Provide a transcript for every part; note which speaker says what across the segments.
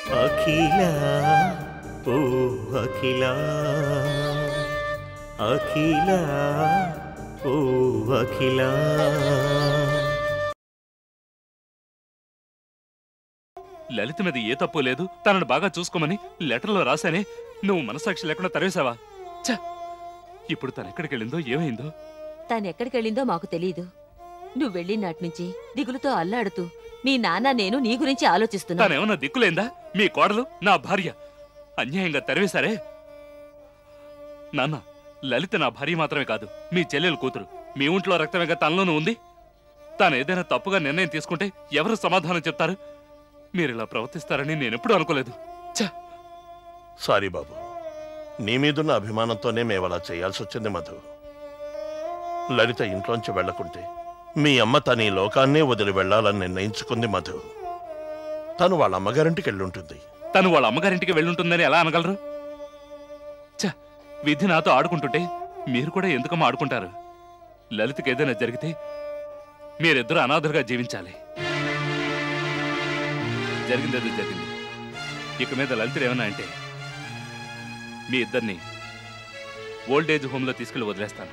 Speaker 1: అఖిల ఓ అఖిల అఖిల ఓ అఖిల
Speaker 2: లలిత మీద ఏ తప్పు లేదు తనను బాగా చూసుకోమని లెటర్లో రాశానే నువ్వు మనసాక్షి లేకుండా తరివేశావా ఛ! ఇప్పుడు తను ఎక్కడికి వెళ్ళిందో ఏమైందో
Speaker 3: తానెక్కడికెళ్ళిందో మాకు తెలీదు నువ్వు వెళ్ళినాటి నుంచి దిగులుతో అల్లాడుతూ మీ నాన్న నేను నీ గురించి ఆలోచిస్తున్నా
Speaker 2: తానేమన్నా దిక్కులేందా మీ కోడలు నా భార్య అన్యాయంగా తరివేశారే నాన్న లలిత నా భార్య మాత్రమే కాదు మీ చెల్లెలు కూతురు మీ ఒంట్లో రక్తమేగా తనలోనూ ఉంది తాను ఏదైనా తప్పుగా నిర్ణయం తీసుకుంటే ఎవరు సమాధానం చెప్తారు మీరు ఇలా ప్రవర్తిస్తారని నేనెప్పుడూ అనుకోలేదు ఛ!
Speaker 4: సారీ బాబు నీ మీదున్న అభిమానంతోనే మేము అలా చేయాల్సి వచ్చింది మధు లలిత ఇంట్లోంచి వెళ్లకుంటే మీ అమ్మ తన ఈ లోకాన్నే వదిలి వెళ్లాలని నిర్ణయించుకుంది మధు తను వాళ్ళ అమ్మగారింటికి వెళ్ళుంటుంది
Speaker 2: తను వాళ్ళ అమ్మగారింటికి వెళ్ళుంటుందని ఎలా అనగలరు ఛ! విధి నాతో ఆడుకుంటుంటే మీరు కూడా ఎందుకమ్మా ఆడుకుంటారు లలితకి ఏదైనా జరిగితే మీరిద్దరూ అనాథలుగా జీవించాలి జరిగిందేదో జరిగింది ఇక మీద లలిత ఏమన్నా అంటే మీ ఇద్దరిని ఓల్డ్ ఏజ్ హోమ్లో తీసుకెళ్లి వదిలేస్తాను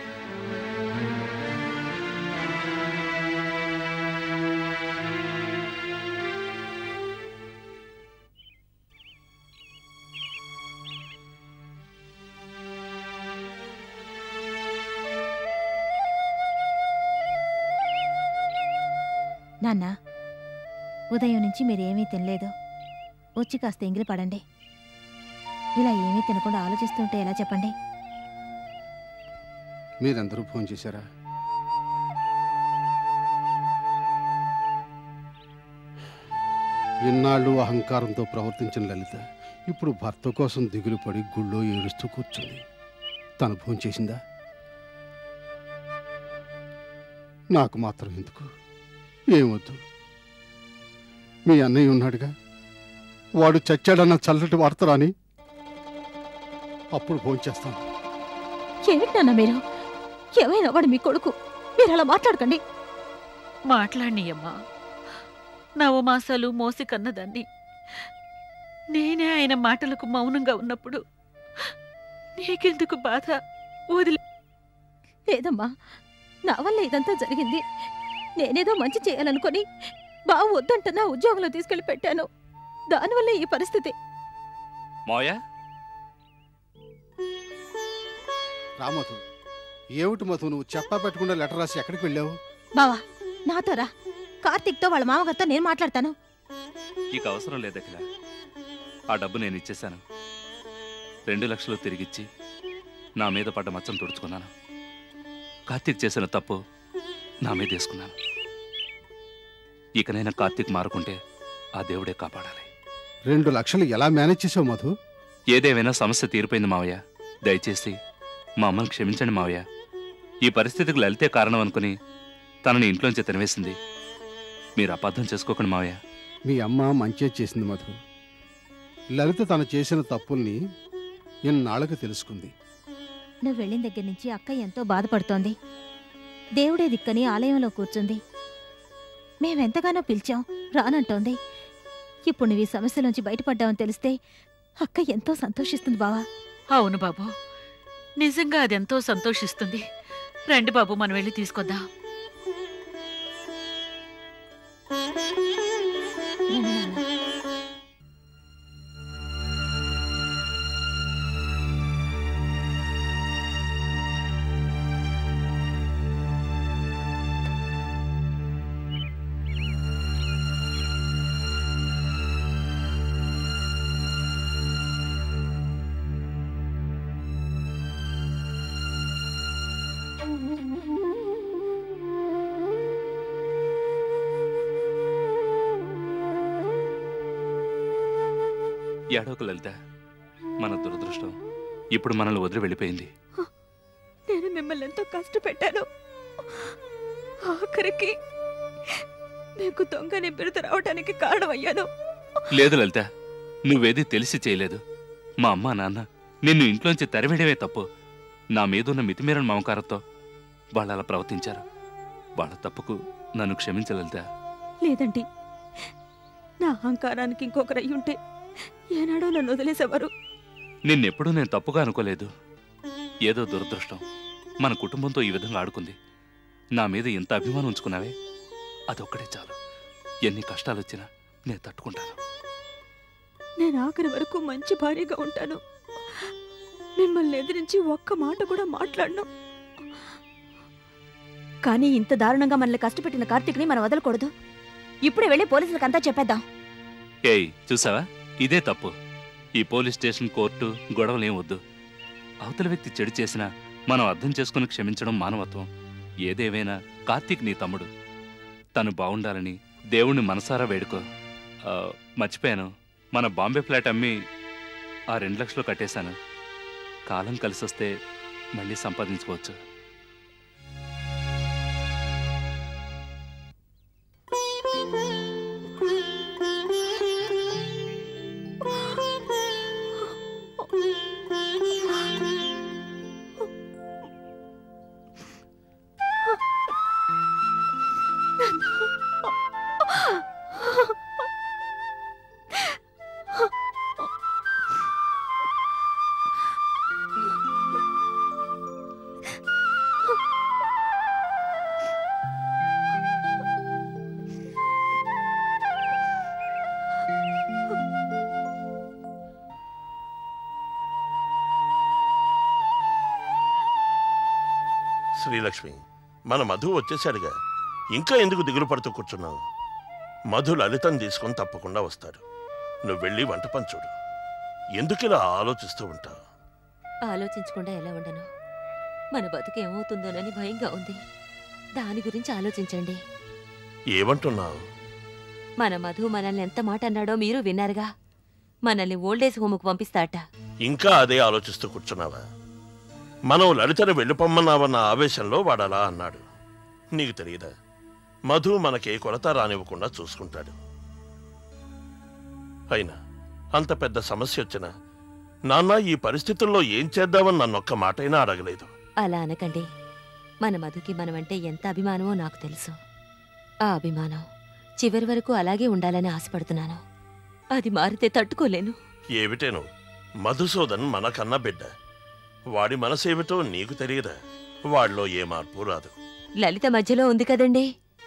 Speaker 5: నాన్న ఉదయం నుంచి మీరేమీ తినలేదు వచ్చి కాస్త ఎంగిలి పడండి ఇలా ఏమీ తినకుండా ఆలోచిస్తుంటే ఎలా చెప్పండి
Speaker 6: మీరందరూ ఫోన్ చేశారా ఇన్నాళ్ళు అహంకారంతో ప్రవర్తించిన లలిత ఇప్పుడు భర్త కోసం దిగులు పడి గుళ్ళో ఏడుస్తూ కూర్చుంది తను ఫోన్ చేసిందా నాకు మాత్రం ఎందుకు ఏమొద్దు మీ అన్నయ్య ఉన్నాడుగా వాడు చచ్చాడన్న చల్లటి వార్త రాని అప్పుడు ఫోన్ చేస్తాను
Speaker 5: ఏమిటి నాన్న మీరు ఏమైనా వాడు మీ కొడుకు మీరు అలా మాట్లాడకండి
Speaker 7: మాట్లాడినయ్యమ్మా నవమాసాలు మోసి కన్నదాన్ని నేనే ఆయన మాటలకు మౌనంగా ఉన్నప్పుడు నీకెందుకు బాధ వదిలి
Speaker 5: లేదమ్మా నా వల్ల ఇదంతా జరిగింది నేనేదో మంచి చేయాలనుకొని బావ వద్దంట నా ఉద్యోగంలో తీసుకెళ్లి పెట్టాను దానివల్ల ఈ పరిస్థితి
Speaker 2: మావయ్య
Speaker 6: రామధు ఏమిటి మధు నువ్వు చెప్పా పెట్టకుండా లెటర్ రాసి ఎక్కడికి వెళ్ళావు
Speaker 5: బావా నాతో రా కార్తీక్తో వాళ్ళ మామగారితో నేను మాట్లాడతాను
Speaker 2: ఇక అవసరం లేదు అఖిల ఆ డబ్బు నేను ఇచ్చేశాను రెండు లక్షలు తిరిగిచ్చి నా మీద పడ్డ మచ్చను తుడుచుకున్నాను కార్తీక్ చేసిన తప్పు నా మీద వేసుకున్నాను ఇకనైనా కార్తీక్ మారుకుంటే ఆ దేవుడే కాపాడాలి
Speaker 6: రెండు లక్షలు ఎలా మేనేజ్ చేసావు మధు
Speaker 2: ఏదేమైనా సమస్య తీరిపోయింది మావయ్య దయచేసి మా అమ్మని క్షమించండి మావయ్య ఈ పరిస్థితికి లలితే కారణం అనుకుని తనని ఇంట్లోంచి తినవేసింది మీరు అపార్థం చేసుకోకండి మావయ్య
Speaker 6: మీ అమ్మ మంచే చేసింది మధు లలిత తను చేసిన తప్పుల్ని ఇన్నాళ్ళకు తెలుసుకుంది
Speaker 5: నువ్వు వెళ్ళిన దగ్గర నుంచి అక్క ఎంతో బాధపడుతోంది దేవుడే దిక్కని ఆలయంలో కూర్చుంది మేమెంతగానో పిలిచాం రానంటోంది ఇప్పుడు నువ్వు ఈ సమస్యలోంచి బయటపడ్డావని తెలిస్తే అక్క ఎంతో సంతోషిస్తుంది బావా
Speaker 7: అవును బాబు నిజంగా అదెంతో సంతోషిస్తుంది రండి బాబు మనం వెళ్ళి తీసుకొద్దాం
Speaker 5: రండి నాన్న.
Speaker 2: ఏడోక లలిత మన దురదృష్టం ఇప్పుడు మనల్ని వదిలి వెళ్ళిపోయింది
Speaker 5: నేను మిమ్మల్ని ఎంతో కష్టపెట్టాను ఆఖరికి మీకు దొంగ నిబ్బిరిత రావడానికి కారణమయ్యాను
Speaker 2: లేదు లలిత నువ్వేది తెలిసి చేయలేదు మా అమ్మ నాన్న నిన్ను ఇంట్లోంచి తరివేయడమే తప్పు నా మీదున్న మితిమీరని మమకారంతో వాళ్ళు అలా ప్రవర్తించారు వాళ్ళ తప్పుకు నన్ను క్షమించలలిత
Speaker 5: లేదండి
Speaker 8: నా అహంకారానికి ఇంకొకరు అయ్యుంటే ఏనాడో నన్ను వదిలేసేవారు
Speaker 2: నిన్నెప్పుడూ నేను తప్పుగా అనుకోలేదు ఏదో దురదృష్టం మన కుటుంబంతో ఈ విధంగా ఆడుకుంది నా మీద ఇంత అభిమానం ఉంచుకున్నావే అదొక్కడే చాలు ఎన్ని కష్టాలు వచ్చినా నేను తట్టుకుంటాను
Speaker 8: నేను ఆఖరి వరకు మంచి భార్యగా ఉంటాను మిమ్మల్ని ఎదిరించి ఒక్క మాట కూడా మాట్లాడను కానీ ఇంత దారుణంగా మనల్ని కష్టపెట్టిన కార్తీక్ని మనం వదలకూడదు ఇప్పుడే వెళ్ళి పోలీసులకు అంతా చెప్పేద్దాం
Speaker 2: ఏయ్ చూసావా ఇదే తప్పు ఈ పోలీస్ స్టేషన్ కోర్టు గొడవలేం వద్దు అవతల వ్యక్తి చెడు చేసినా మనం అర్థం చేసుకుని క్షమించడం మానవత్వం ఏదేవైనా కార్తీక్ నీ తమ్ముడు తను బాగుండాలని దేవుణ్ణి మనసారా వేడుకో ఆ, మర్చిపోయాను మన బాంబే ఫ్లాట్ అమ్మి ఆ రెండు లక్షలు కట్టేశాను కాలం కలిసొస్తే మళ్ళీ సంపాదించుకోవచ్చు
Speaker 4: శ్రీలక్ష్మి మన మధు వచ్చేసాడుగా ఇంకా ఎందుకు దిగులు పడుతూ కూర్చున్నావు మధు లలితం తీసుకొని తప్పకుండా వస్తాడు నువ్వు వెళ్ళి వంట పని చూడు ఎందుకు ఇలా ఆలోచిస్తూ ఉంటావు
Speaker 3: ఆలోచించకుండా ఎలా ఉండను మన బతుకు ఏమవుతుందోనని భయంగా ఉంది దాని గురించి ఆలోచించండి
Speaker 4: ఏమంటున్నావు
Speaker 3: మన మధు మనల్ని ఎంత మాట అన్నాడో మీరు విన్నారుగా మనల్ని ఓల్డేజ్ హోముకు పంపిస్తాట
Speaker 4: ఇంకా అదే ఆలోచిస్తూ కూర్చున్నావా మనం లలితను వెళ్ళిపోమ్మన్నావన్న ఆవేశంలో వాడు అలా అన్నాడు నీకు తెలియదా మధు మనకే కొలత రానివ్వకుండా చూసుకుంటాడు అయినా అంత పెద్ద సమస్య వచ్చినా నాన్న ఈ పరిస్థితుల్లో ఏం చేద్దామని నన్నొక్క మాటైనా అడగలేదు
Speaker 3: అలా అనకండి మన మధుకి మనమంటే ఎంత అభిమానమో నాకు తెలుసు ఆ అభిమానం చివరి వరకు అలాగే ఉండాలని ఆశపడుతున్నాను అది మారితే తట్టుకోలేను
Speaker 4: ఏమిటేను మధుసూదన్ మనకన్న బిడ్డ వాడి మనసేమిటో నీకు తెలియదా వాడిలో ఏ మార్పు రాదు
Speaker 3: లలిత మధ్యలో ఉంది కదండి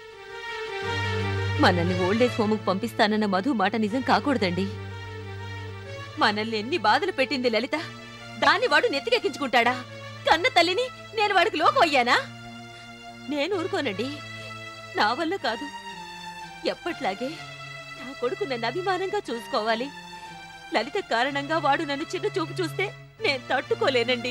Speaker 3: మనల్ని ఓల్డేజ్ హోముకు పంపిస్తానన్న మధు మాట నిజం కాకూడదండి మనల్ని ఎన్ని బాధలు పెట్టింది లలిత దాన్ని వాడు నెత్తికెక్కించుకుంటాడా కన్న తల్లిని నేను వాడికి లోకం అయ్యానా నేను ఊరుకోనండి నా వల్ల కాదు ఎప్పట్లాగే నా కొడుకు నన్ను అభిమానంగా చూసుకోవాలి లలిత కారణంగా వాడు నన్ను చిన్న చూపు చూస్తే నేను తట్టుకోలేనండి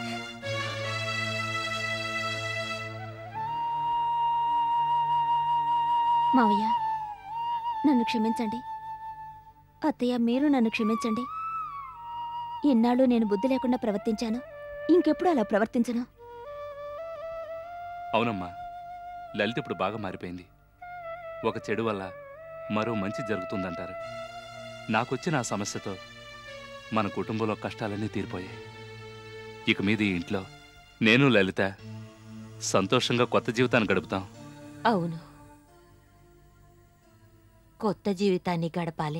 Speaker 5: మావయ్య నన్ను క్షమించండి అత్తయ్య మీరు నన్ను క్షమించండి ఇన్నాళ్ళు నేను బుద్ధి లేకుండా ప్రవర్తించాను ఇంకెప్పుడు అలా ప్రవర్తించను
Speaker 2: అవునమ్మా లలిత ఇప్పుడు బాగా మారిపోయింది ఒక చెడు వల్ల మరో మంచి జరుగుతుందంటారు నాకొచ్చిన ఆ సమస్యతో మన కుటుంబంలో కష్టాలన్నీ తీరిపోయాయి ఇక మీద ఈ ఇంట్లో నేను లలిత సంతోషంగా కొత్త జీవితాన్ని గడుపుతాం
Speaker 3: అవును కొత్త జీవితాన్ని గడపాలి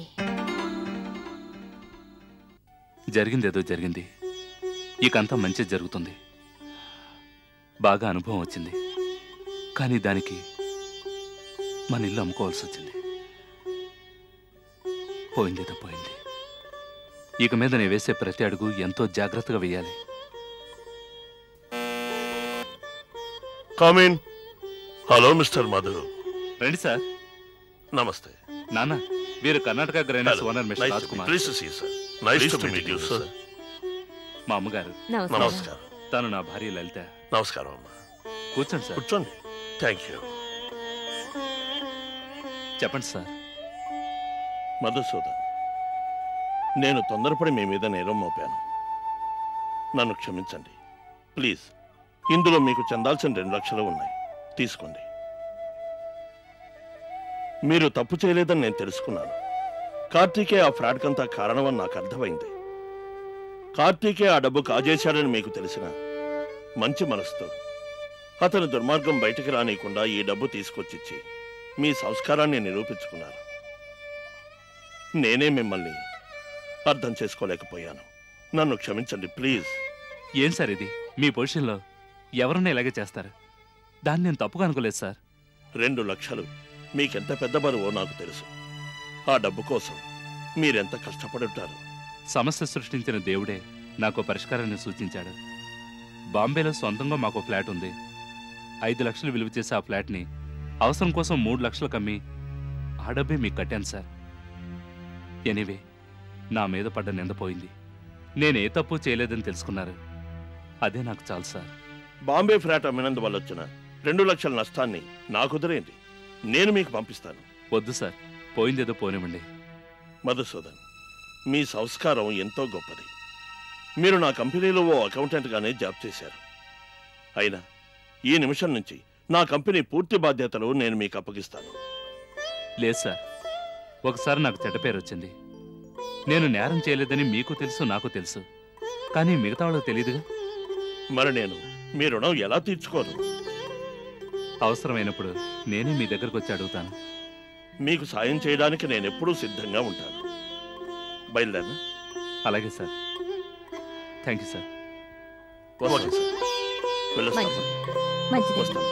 Speaker 2: జరిగిందేదో జరిగింది ఇకంతా మంచి జరుగుతుంది బాగా అనుభవం వచ్చింది కానీ దానికి మన ఇల్లు అమ్ముకోవాల్సి వచ్చింది పోయిందేదో పోయింది ఇక మీద నేను వేసే ప్రతి అడుగు ఎంతో జాగ్రత్తగా వేయాలి
Speaker 4: కామిన్ హలో మిస్టర్ మధు
Speaker 2: రండి సార్
Speaker 4: నమస్తే
Speaker 2: నాన్న వీరు Karnataka grinders owner mister Raj Kumar
Speaker 4: please see sir nice to meet you sir
Speaker 2: మా అమ్మగారు
Speaker 3: నమస్కారం
Speaker 4: నమస్కారం
Speaker 2: తను నా భార్య లలిత
Speaker 4: నమస్కారం అమ్మా
Speaker 2: కూర్చోండి సార్
Speaker 4: కూర్చోండి థ్యాంక్ యూ
Speaker 2: చెప్పండి సార్
Speaker 4: మధుసూదన్ నేను తొందరపడి మీ మీద నేరం మోపాను నన్ను క్షమించండి ప్లీజ్ ఇందులో మీకు చెందాల్సిన రెండు లక్షలు ఉన్నాయి తీసుకోండి మీరు తప్పు చేయలేదని నేను తెలుసుకున్నాను కార్తీకే ఆ ఫ్రాడ్కంతా కారణమని నాకు అర్థమైంది కార్తీకే ఆ డబ్బు కాజేశాడని మీకు తెలిసిన మంచి మనసుతో అతని దుర్మార్గం బయటికి రానియకుండా ఈ డబ్బు తీసుకొచ్చిచ్చి మీ సంస్కారాన్ని నిరూపించుకున్నారు నేనే మిమ్మల్ని అర్థం చేసుకోలేకపోయాను నన్ను క్షమించండి ప్లీజ్
Speaker 2: ఏం సార్ ఇది మీ పొజిషన్లో ఎవరన్నా ఇలాగే చేస్తారు దాన్ని నేను తప్పుగా అనుకోలేదు సార్
Speaker 4: రెండు లక్షలు మీకెంత పెద్ద బరువో నాకు తెలుసు ఆ డబ్బు కోసం మీరెంత కష్టపడుంటారు
Speaker 2: సమస్య సృష్టించిన దేవుడే నాకు పరిష్కారాన్ని సూచించాడు బాంబేలో సొంతంగా మాకు ఫ్లాట్ ఉంది ఐదు లక్షలు విలువ చేసే ఆ ఫ్లాట్ని అవసరం కోసం మూడు లక్షలు కమ్మి ఆ డబ్బే మీకు కట్టాను సార్ ఎనీవే నా మీద పడ్డ నిందపోయింది నేనే తప్పు చేయలేదని తెలుసుకున్నారు అదే నాకు చాలు సార్
Speaker 4: బాంబే ఫ్లాట్ అమ్మినందువల్ల వచ్చిన రెండు లక్షల నష్టాన్ని నాకు వదిలేయండి నేను మీకు పంపిస్తాను
Speaker 2: వద్దు సార్ పోయిందేదో పోనివ్వండి
Speaker 4: మధుసూదన్ మీ సంస్కారం ఎంతో గొప్పది మీరు నా కంపెనీలో ఓ అకౌంటెంట్గానే జాబ్ చేశారు అయినా ఈ నిమిషం నుంచి నా కంపెనీ పూర్తి బాధ్యతలు నేను మీకు అప్పగిస్తాను
Speaker 2: లేదు సార్ ఒకసారి నాకు చెడ్డ పేరు వచ్చింది నేను నేరం చేయలేదని మీకు తెలుసు నాకు తెలుసు కానీ మిగతా వాళ్ళకి తెలియదుగా
Speaker 4: మరి నేను మీ రుణం ఎలా తీర్చుకోను
Speaker 2: అవసరమైనప్పుడు నేనే మీ దగ్గరకు వచ్చి అడుగుతాను
Speaker 4: మీకు సాయం చేయడానికి నేను ఎప్పుడూ సిద్ధంగా ఉంటాను బయలుదేరనా
Speaker 2: అలాగే sir thank you sir
Speaker 4: okay sir వెళ్ళొస్తాను.
Speaker 5: మంచిది మంచిది
Speaker 4: వస్తాను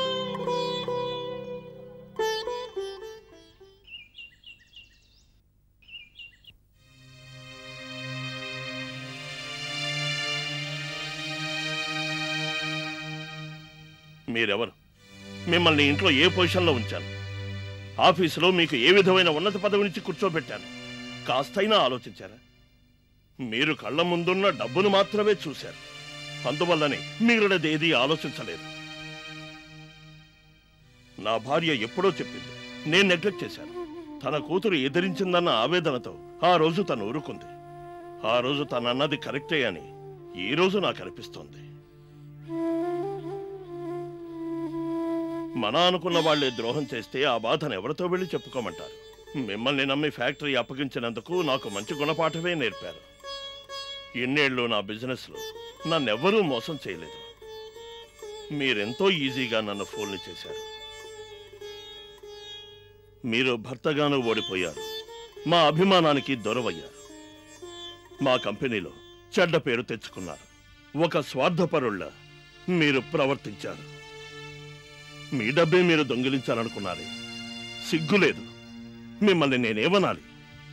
Speaker 4: మీరెవరు మిమ్మల్ని ఇంట్లో ఏ పొజిషన్లో ఉంచాను ఆఫీసులో మీకు ఏ విధమైన ఉన్నత పదవి నుంచి కూర్చోబెట్టాను కాస్తైనా ఆలోచించారా మీరు కళ్ళ ముందున్న డబ్బును మాత్రమే చూశారు అందువల్లనే మిగిలినదేదీ ఆలోచించలేదు నా భార్య ఎప్పుడో చెప్పింది నేను నెగ్లెక్ట్ చేశాను తన కూతురు ఎదిరించిందన్న ఆవేదనతో ఆ రోజు తను ఊరుకుంది ఆ రోజు తను అన్నది కరెక్టే అని ఈ రోజు నాకు అనిపిస్తోంది మన అనుకున్న వాళ్ళే ద్రోహం చేస్తే ఆ బాధను ఎవరితో వెళ్ళి చెప్పుకోమంటారు మిమ్మల్ని నమ్మి ఫ్యాక్టరీ అప్పగించినందుకు నాకు మంచి గుణపాఠమే నేర్పారు ఇన్నేళ్ళు నా బిజినెస్లో నన్నెవ్వరూ మోసం చేయలేదు మీరెంతో ఈజీగా నన్ను ఫోన్లు చేశారు మీరు భర్తగాను ఓడిపోయారు మా అభిమానానికి దొరవయ్యారు మా కంపెనీలో చెడ్డ పేరు తెచ్చుకున్నారు ఒక స్వార్థపరుళ్ళ మీరు ప్రవర్తించారు మీ డబ్బే మీరు దొంగిలించాలనుకున్నారే సిగ్గులేదు మిమ్మల్ని నేనేమనాలి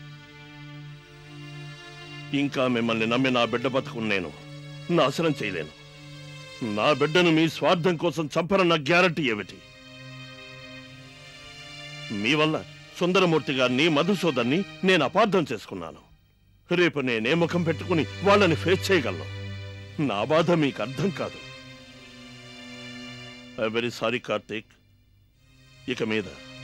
Speaker 4: ఇంకా మిమ్మల్ని నమ్మి నా బిడ్డ బతుకుని నేను నాశనం చేయలేను నా బిడ్డను మీ స్వార్థం కోసం చంపరన్న గ్యారంటీ ఏమిటి మీ వల్ల సుందరమూర్తి గారిని మధుసూదన్ని నేను అపార్థం చేసుకున్నాను రేపు నేనే ముఖం పెట్టుకుని వాళ్ళని ఫేస్ చేయగలను నా బాధ మీకు అర్థం కాదు ఐ వెరీ సారీ కార్తీక్ ఇక మీద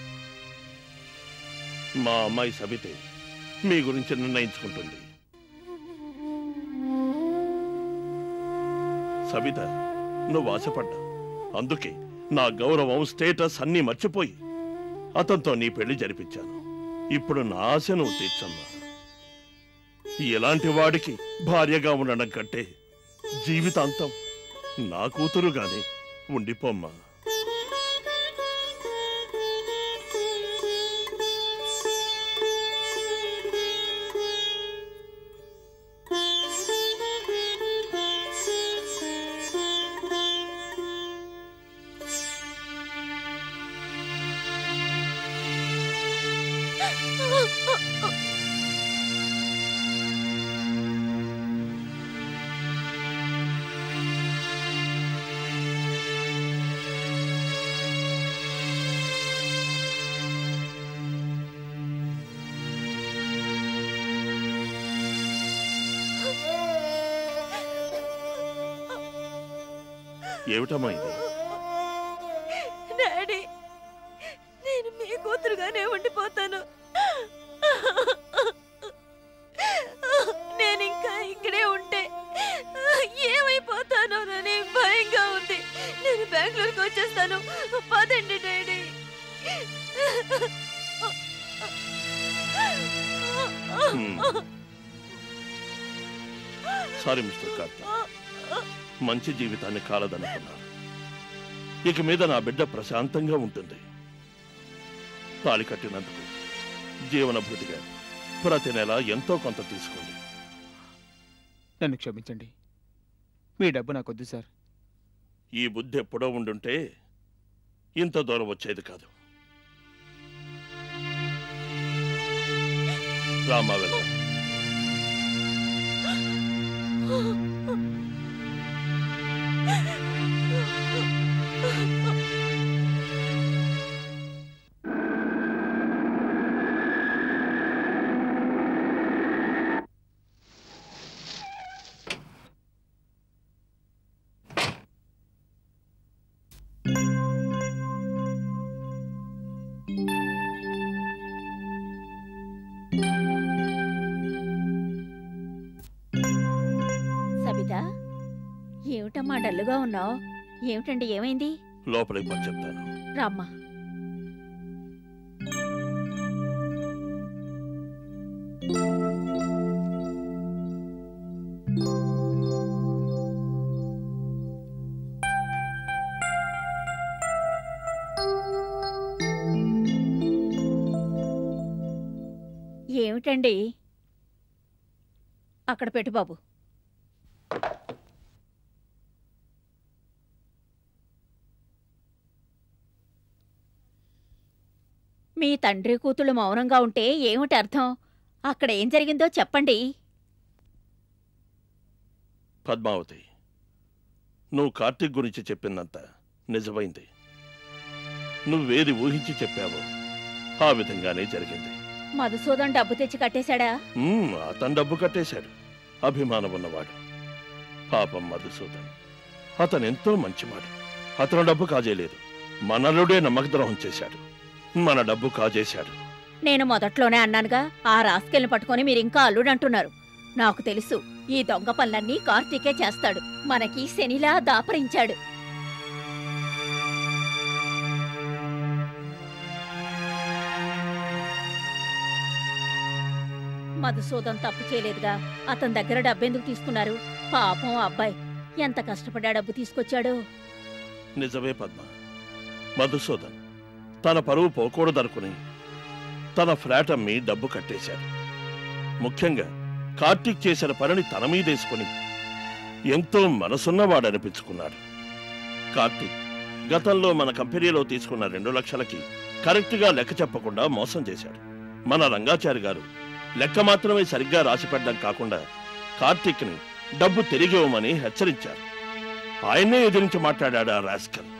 Speaker 4: మా అమ్మాయి సబితే మీ గురించి నిర్ణయించుకుంటుంది సబిత నువ్వు ఆశపడ్డా అందుకే నా గౌరవం స్టేటస్ అన్నీ మర్చిపోయి అతనితో నీ పెళ్లి జరిపించాను ఇప్పుడు నా ఆశ నువ్వు తీర్చమ్మా ఎలాంటి వాడికి భార్యగా ఉండడం కంటే జీవితాంతం నా కూతురుగానే ఉండిపోమ్మా ఏమిటమ్మా ఇది
Speaker 8: డాడీ నేను మీ కూతురుగానే ఉండిపోతాను నేను ఇంకా ఇక్కడే ఉంటే ఏమైపోతానోనని భయంగా ఉంది నేను బెంగళూరుకి వచ్చేస్తాను పదండి డాడీ
Speaker 4: సారీ మిస్టర్ కార్తీక్ మంచి జీవితాన్ని కాలదనుకున్నాను ఇక మీద నా బిడ్డ ప్రశాంతంగా ఉంటుంది తాళి కట్టినందుకు జీవనభృతిగా ప్రతి నెల ఎంతో కొంత తీసుకోండి
Speaker 9: నన్ను క్షమించండి మీ డబ్బు నాకొద్దు సార్
Speaker 4: ఈ బుద్ధి ఎప్పుడో ఉండుంటే ఇంత దూరం వచ్చేది కాదు రామా వెళ్దాం
Speaker 10: సబిత ఏమిటమ్మా డల్లుగా ఉన్నావు ఏమిటండి ఏమైంది
Speaker 4: లోపలికి పని చెప్తాను
Speaker 10: రామ్మా ఏమిటండి అక్కడ పెట్టు బాబు మీ తండ్రి కూతుళ్ళు మౌనంగా ఉంటే ఏమిటి అర్థం అక్కడ ఏం జరిగిందో చెప్పండి
Speaker 4: పద్మావతి నువ్వు కార్తీక్ గురించి చెప్పిందంత నిజమైంది నువ్వేది ఊహించి చెప్పావో ఆ విధంగానే జరిగింది
Speaker 10: మధుసూదన్ డబ్బు తెచ్చి కట్టేశాడా
Speaker 4: ఉమ్, అతను డబ్బు కట్టేశాడు అభిమానం ఉన్నవాడు పాపం మధుసూదన్ అతను ఎంతో మంచివాడు అతను డబ్బు కాజేయలేదు మనలుడే నమ్మకద్రోహం చేశాడు మన డబ్బు కాజేశాడు
Speaker 10: నేను మొదట్లోనే అన్నానుగా ఆ రాస్కెల్ని పట్టుకొని మీరు ఇంకా అల్లుడంటున్నారు నాకు తెలుసు ఈ దొంగ పనులన్నీ కార్తీకే చేస్తాడు మనకి శనిలా దాపరించాడు మధుసూదన్ తప్పు చేయలేదుగా అతని దగ్గర డబ్బెందుకు తీసుకున్నారు పాపం ఆ అబ్బాయి ఎంత కష్టపడి ఆ డబ్బు తీసుకొచ్చాడో
Speaker 4: నిజమే పద్మ మధుసూదన్ తన పరువు పోకూడదనుకుని తన ఫ్లాట్ అమ్మి డబ్బు కట్టేశాడు ముఖ్యంగా కార్తీక్ చేసిన పనిని తన మీదేసుకుని ఎంతో మనసున్నవాడనిపించుకున్నాడు కార్తీక్ గతంలో మన కంపెనీలో తీసుకున్న రెండు లక్షలకి కరెక్ట్గా లెక్క చెప్పకుండా మోసం చేశాడు మన రంగాచారి గారు లెక్క మాత్రమే సరిగ్గా రాసిపెట్టడం కాకుండా కార్తీక్ని డబ్బు తిరిగి ఇవ్వమని హెచ్చరించారు ఆయన్నే ఎదిరించి మాట్లాడాడు ఆ రాస్కల్